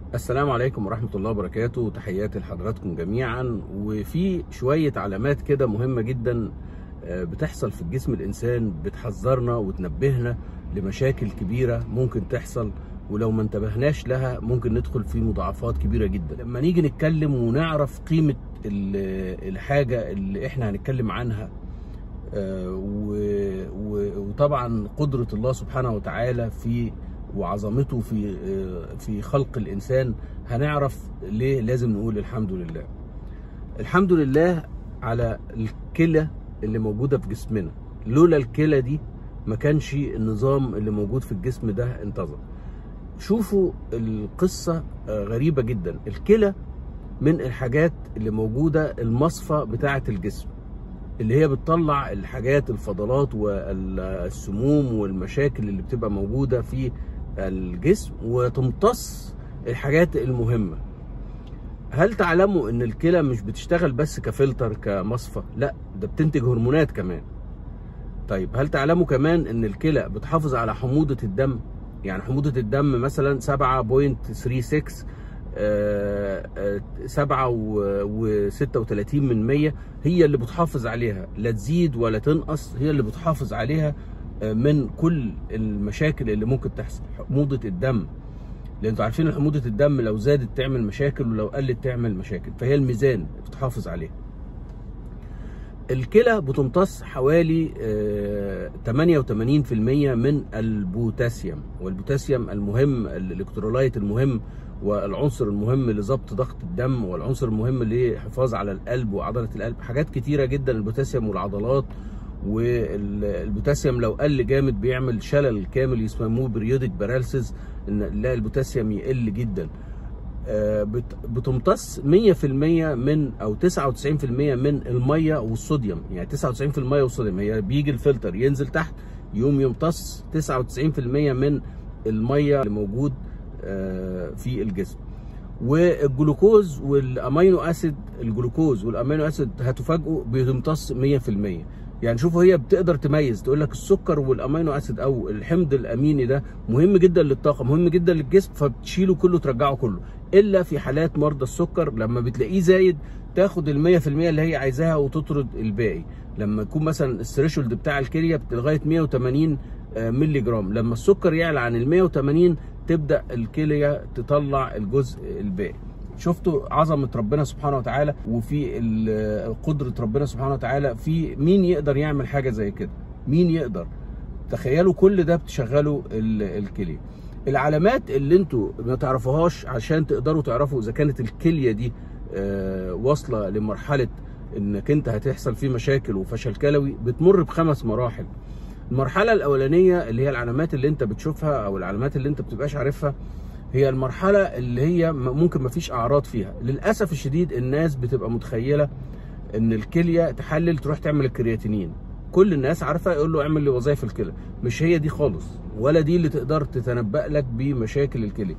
السلام عليكم ورحمة الله وبركاته تحياتي لحضراتكم جميعا وفي شوية علامات كده مهمة جدا آه، بتحصل في الجسم الإنسان بتحذرنا وتنبهنا لمشاكل كبيرة ممكن تحصل ولو ما انتبهناش لها ممكن ندخل في مضاعفات كبيرة جدا لما نيجي نتكلم ونعرف قيمة ال- الحاجة اللي احنا هنتكلم عنها آه، و- و- وطبعا قدرة الله سبحانه وتعالى في وعظمته في آه، في خلق الانسان هنعرف ليه لازم نقول الحمد لله. الحمد لله على الكلى اللي موجوده في جسمنا، لولا الكلى دي ما كانش النظام اللي موجود في الجسم ده انتظم. شوفوا القصه آه، غريبه جدا، الكلى من الحاجات اللي موجوده المصفى بتاعه الجسم. اللي هي بتطلع الحاجات الفضلات والسموم والمشاكل اللي بتبقى موجوده في الجسم وتمتص الحاجات المهمه هل تعلموا ان الكلى مش بتشتغل بس كفلتر كمصفى لا ده بتنتج هرمونات كمان طيب هل تعلموا كمان ان الكلى بتحافظ على حموضه الدم يعني حموضه الدم مثلا 7.36 آه، آه، سبعة وستة وتلاتين من مية هي اللي بتحافظ عليها لا تزيد ولا تنقص هي اللي بتحافظ عليها آه، من كل المشاكل اللي ممكن تحصل حموضة الدم لان انتوا عارفين حموضة الدم لو زادت تعمل مشاكل ولو قلت تعمل مشاكل فهي الميزان بتحافظ عليها الكلى بتمتص حوالي آه، 88% من البوتاسيوم والبوتاسيوم المهم الالكترولايت المهم والعنصر المهم لضبط ضغط الدم والعنصر المهم للحفاظ على القلب وعضله القلب حاجات كتيره جدا البوتاسيوم والعضلات والبوتاسيوم لو قل جامد بيعمل شلل كامل يسموه بريودك بارالسيس ان لا البوتاسيوم يقل جدا آه، بت- بتمتص 100% من او 99% من الميه والصوديوم يعني 99% والصوديوم هي بيجي الفلتر ينزل تحت يقوم يمتص 99% من الميه اللي موجود آه، في الجسم والجلوكوز والامينو اسيد الجلوكوز والامينو اسيد هتفاجئوا بتمتص 100% يعني شوفوا هي بتقدر تميز تقول لك السكر والامينو اسيد او الحمض الاميني ده مهم جدا للطاقه مهم جدا للجسم فبتشيله كله ترجعه كله الا في حالات مرضى السكر لما بتلاقيه زايد تاخد ال 100% اللي هي عايزاها وتطرد الباقي لما يكون مثلا الثريشولد بتاع الكليه لغايه 180 آه، مللي جرام لما السكر يعلى عن ال 180 تبدا الكليه تطلع الجزء الباقي شفتوا عظمه ربنا سبحانه وتعالى وفي ال- قدره ربنا سبحانه وتعالى في مين يقدر يعمل حاجه زي كده مين يقدر تخيلوا كل ده بتشغلوا ال- الكليه العلامات اللي انتوا ما تعرفوهاش عشان تقدروا تعرفوا اذا كانت الكليه دي آه، واصله لمرحله انك انت هتحصل فيه مشاكل وفشل كلوي بتمر بخمس مراحل المرحله الاولانيه اللي هي العلامات اللي انت بتشوفها او العلامات اللي انت بتبقاش عارفها هي المرحله اللي هي م- ممكن ما فيش اعراض فيها للاسف الشديد الناس بتبقى متخيله ان الكليه تحلل تروح تعمل الكرياتينين كل الناس عارفه يقول له اعمل لي وظائف الكلى مش هي دي خالص ولا دي اللي تقدر تتنبأ لك بمشاكل الكليه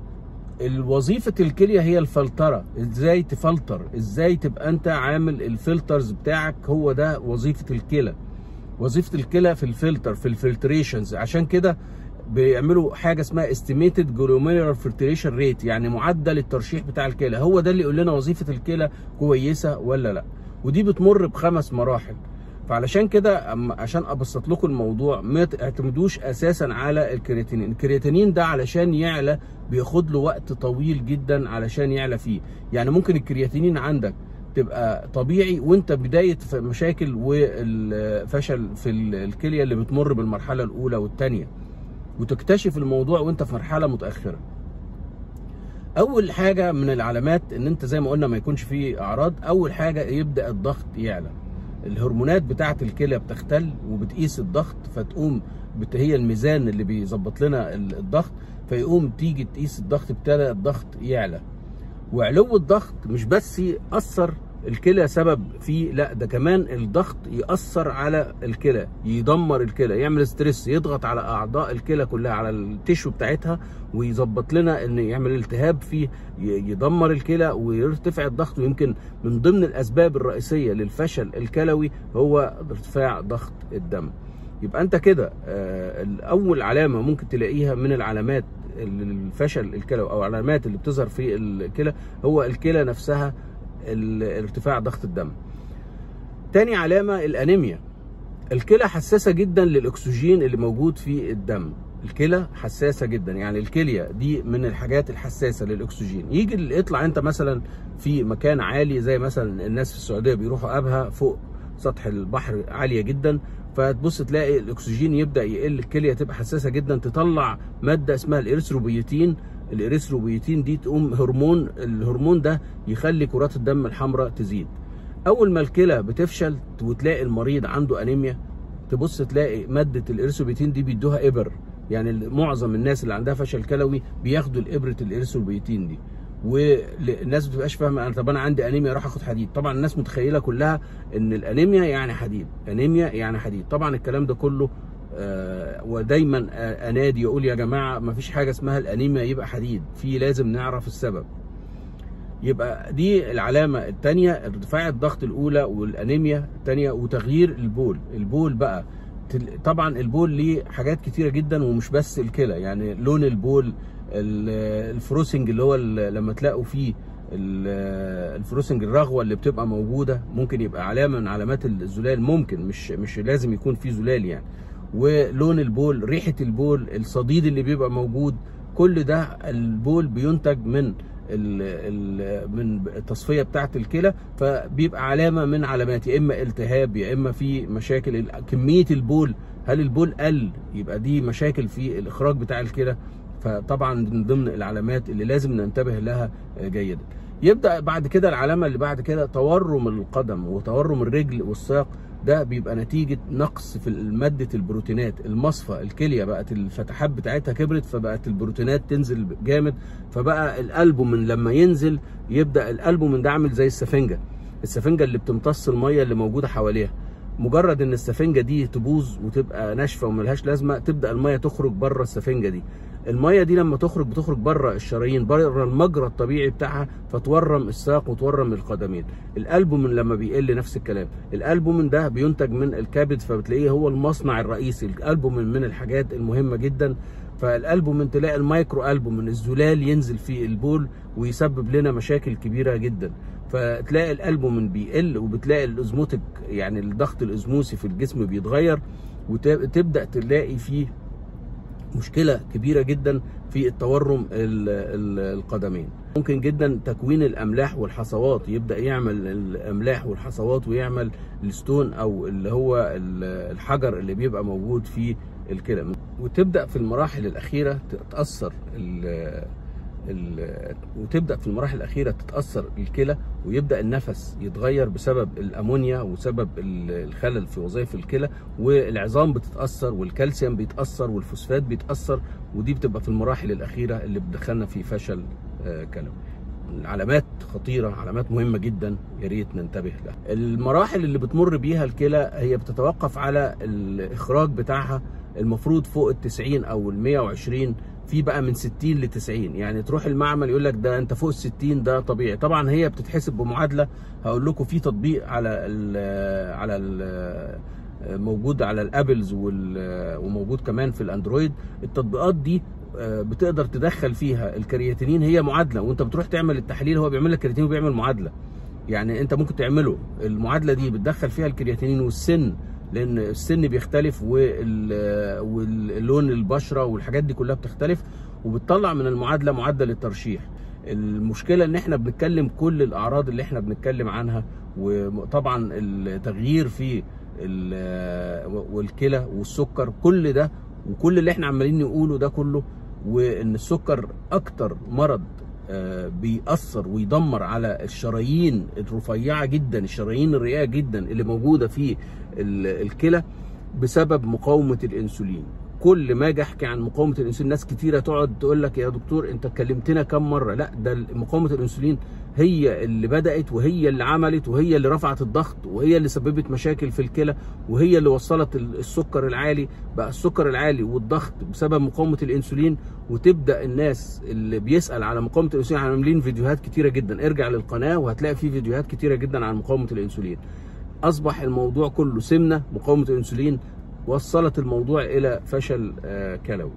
الوظيفة الكلية هي الفلترة ازاي تفلتر ازاي تبقى انت عامل الفلترز بتاعك هو ده وظيفة الكلى وظيفة الكلى في الفلتر في الفلتريشنز عشان كده بيعملوا حاجة اسمها estimated glomerular filtration rate يعني معدل الترشيح بتاع الكلى هو ده اللي يقول لنا وظيفة الكلى كويسة ولا لا ودي بتمر بخمس مراحل فعلشان كده أما عشان ابسط لكم الموضوع ما تعتمدوش اساسا على الكرياتينين الكرياتينين ده علشان يعلى بياخد له وقت طويل جدا علشان يعلى فيه يعني ممكن الكرياتينين عندك تبقى طبيعي وانت بدايه ف- مشاكل والفشل في ال- الكليه اللي بتمر بالمرحله الاولى والثانيه وتكتشف الموضوع وانت في مرحله متاخره اول حاجه من العلامات ان انت زي ما قلنا ما يكونش فيه اعراض اول حاجه يبدا الضغط يعلى الهرمونات بتاعه الكلى بتختل وبتقيس الضغط فتقوم بت- هي الميزان اللي بيظبط لنا ال- الضغط فيقوم تيجي تقيس الضغط ابتدى الضغط يعلى وعلو الضغط مش بس يأثر الكلى سبب فيه لا ده كمان الضغط يأثر على الكلى يدمر الكلى يعمل ستريس يضغط على أعضاء الكلى كلها على التشو بتاعتها ويظبط لنا ان يعمل التهاب فيه ي- يدمر الكلى ويرتفع الضغط ويمكن من ضمن الأسباب الرئيسية للفشل الكلوي هو ارتفاع ضغط الدم يبقى انت كده آه، اول علامه ممكن تلاقيها من العلامات الفشل الكلوي او العلامات اللي بتظهر في الكلى هو الكلى نفسها ال- ارتفاع ضغط الدم تاني علامه الانيميا الكلى حساسه جدا للاكسجين اللي موجود في الدم الكلى حساسه جدا يعني الكليه دي من الحاجات الحساسه للاكسجين يجي ال- يطلع انت مثلا في مكان عالي زي مثلا الناس في السعوديه بيروحوا ابها فوق سطح البحر عاليه جدا فتبص تلاقي الاكسجين يبدا يقل الكليه تبقى حساسه جدا تطلع ماده اسمها الاريثروبيوتين الاريثروبيوتين دي تقوم هرمون الهرمون ده يخلي كرات الدم الحمراء تزيد اول ما الكلى بتفشل وتلاقي المريض عنده انيميا تبص تلاقي ماده الاريثروبيوتين دي بيدوها ابر يعني معظم الناس اللي عندها فشل كلوي بياخدوا الابره الاريثروبيوتين دي والناس ما بتبقاش فاهمه انا طب انا عندي انيميا اروح اخد حديد طبعا الناس متخيله كلها ان الانيميا يعني حديد انيميا يعني حديد طبعا الكلام ده كله آه ودايما آه انادي يقول يا جماعه ما فيش حاجه اسمها الانيميا يبقى حديد في لازم نعرف السبب يبقى دي العلامة الثانية ارتفاع الضغط الأولى والأنيميا الثانية وتغيير البول البول بقى تل- طبعا البول ليه حاجات كتيرة جدا ومش بس الكلى يعني لون البول ال- الفروسنج اللي هو ال- لما تلاقوا فيه ال- الفروسنج الرغوة اللي بتبقى موجودة ممكن يبقى علامة من علامات الزلال ممكن مش مش لازم يكون فيه زلال يعني ولون البول ريحة البول الصديد اللي بيبقى موجود كل ده البول بينتج من ال ال من التصفيه بتاعه الكلى فبيبقى علامه من علامات يا اما التهاب يا اما في مشاكل ال- كميه البول هل البول قل يبقى دي مشاكل في الاخراج بتاع الكلى فطبعا من ضمن العلامات اللي لازم ننتبه لها جيدا يبدا بعد كده العلامه اللي بعد كده تورم القدم وتورم الرجل والساق ده بيبقى نتيجه نقص في ماده البروتينات المصفى الكليه بقت الفتحات بتاعتها كبرت فبقت البروتينات تنزل جامد فبقى الالبومين لما ينزل يبدا الالبومين ده عامل زي السفنجه السفنجه اللي بتمتص الميه اللي موجوده حواليها مجرد ان السفنجه دي تبوظ وتبقى ناشفه وملهاش لازمه تبدا الميه تخرج بره السفنجه دي الميه دي لما تخرج بتخرج بره الشرايين بره المجرى الطبيعي بتاعها فتورم الساق وتورم القدمين الالبومين لما بيقل نفس الكلام الالبومين ده بينتج من الكبد فبتلاقيه هو المصنع الرئيسي الالبومين من الحاجات المهمه جدا فالالبومين تلاقي المايكرو البومين الزلال ينزل في البول ويسبب لنا مشاكل كبيره جدا فتلاقي الالبومين بيقل وبتلاقي الازموتك يعني الضغط الازموسي في الجسم بيتغير وتبدا تلاقي فيه مشكله كبيره جدا في التورم ال- ال- القدمين ممكن جدا تكوين الاملاح والحصوات يبدا يعمل الاملاح والحصوات ويعمل الستون او اللي هو ال- الحجر اللي بيبقى موجود في الكلى وتبدا في المراحل الاخيره تتاثر ال- ال- وتبدا في المراحل الاخيره تتاثر الكلى ويبدا النفس يتغير بسبب الامونيا وسبب ال- الخلل في وظائف الكلى والعظام بتتاثر والكالسيوم بيتاثر والفوسفات بيتاثر ودي بتبقى في المراحل الاخيره اللي بتدخلنا في فشل آه، كلوي علامات خطيرة علامات مهمة جدا يا ريت ننتبه لها المراحل اللي بتمر بيها الكلى هي بتتوقف على الإخراج بتاعها المفروض فوق ال 90 أو ال 120 في بقى من 60 ل 90 يعني تروح المعمل يقول لك ده انت فوق ال 60 ده طبيعي طبعا هي بتتحسب بمعادله هقول لكم في تطبيق على ال على ال موجود على الابلز وال- وموجود كمان في الاندرويد التطبيقات دي آه، بتقدر تدخل فيها الكرياتينين هي معادله وانت بتروح تعمل التحليل هو بيعمل لك كرياتينين وبيعمل معادله يعني انت ممكن تعمله المعادله دي بتدخل فيها الكرياتينين والسن لان السن بيختلف وال- واللون البشره والحاجات دي كلها بتختلف وبتطلع من المعادله معدل الترشيح المشكله ان احنا بنتكلم كل الاعراض اللي احنا بنتكلم عنها وطبعا التغيير في ال- والكلى والسكر كل ده وكل اللي احنا عمالين نقوله ده كله وان السكر اكتر مرض آه، بيأثر ويدمر على الشرايين الرفيعة جدا الشرايين الرئيئة جدا اللي موجودة في ال- الكلى بسبب مقاومة الانسولين كل ما اجي احكي عن مقاومه الانسولين ناس كتيره تقعد تقول لك يا دكتور انت كلمتنا كم مره لا ده مقاومه الانسولين هي اللي بدات وهي اللي عملت وهي اللي رفعت الضغط وهي اللي سببت مشاكل في الكلى وهي اللي وصلت السكر العالي بقى السكر العالي والضغط بسبب مقاومه الانسولين وتبدا الناس اللي بيسال على مقاومه الانسولين عاملين فيديوهات كتيره جدا ارجع للقناه وهتلاقي في فيديوهات كتيره جدا عن مقاومه الانسولين اصبح الموضوع كله سمنه مقاومه الانسولين وصلت الموضوع الى فشل آه، كلوي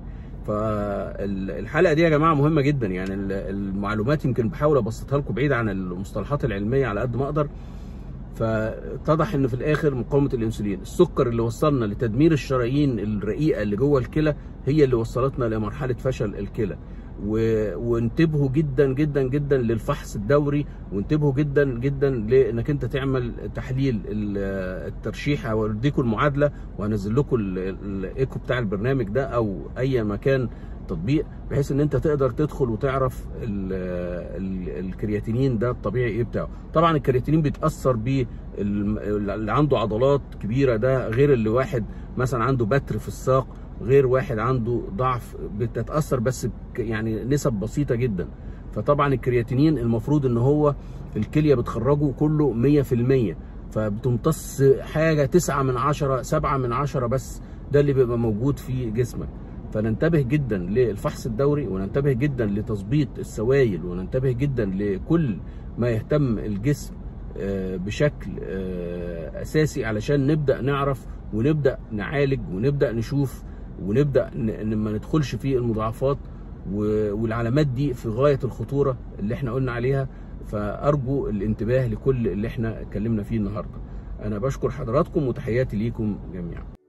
فالحلقه دي يا جماعه مهمه جدا يعني ال- المعلومات يمكن بحاول ابسطها لكم بعيد عن المصطلحات العلميه على قد ما اقدر فاتضح ان في الاخر مقاومه الانسولين السكر اللي وصلنا لتدمير الشرايين الرقيقه اللي جوه الكلى هي اللي وصلتنا لمرحله فشل الكلى و... وانتبهوا جدا جدا جدا للفحص الدوري وانتبهوا جدا جدا لانك انت تعمل تحليل ال- الترشيح هوريكم المعادله وهنزل لكم ال- ال- الايكو بتاع البرنامج ده او اي مكان تطبيق بحيث ان انت تقدر تدخل وتعرف ال ال الكرياتينين ده الطبيعي ايه بتاعه طبعا الكرياتينين بيتاثر ب اللي عنده عضلات كبيره ده غير اللي واحد مثلا عنده بتر في الساق غير واحد عنده ضعف بتتاثر بس بك- يعني نسب بسيطه جدا فطبعا الكرياتينين المفروض ان هو الكليه بتخرجه كله 100% فبتمتص حاجه 9 من 10 7 من 10 بس ده اللي بيبقى موجود في جسمك فننتبه جدا للفحص الدوري وننتبه جدا لتظبيط السوائل وننتبه جدا لكل ما يهتم الجسم آه، بشكل آه، اساسي علشان نبدا نعرف ونبدا نعالج ونبدا نشوف ونبدا ن- ان ما ندخلش في المضاعفات و- والعلامات دي في غايه الخطوره اللي احنا قلنا عليها فارجو الانتباه لكل اللي احنا اتكلمنا فيه النهارده انا بشكر حضراتكم وتحياتي ليكم جميعا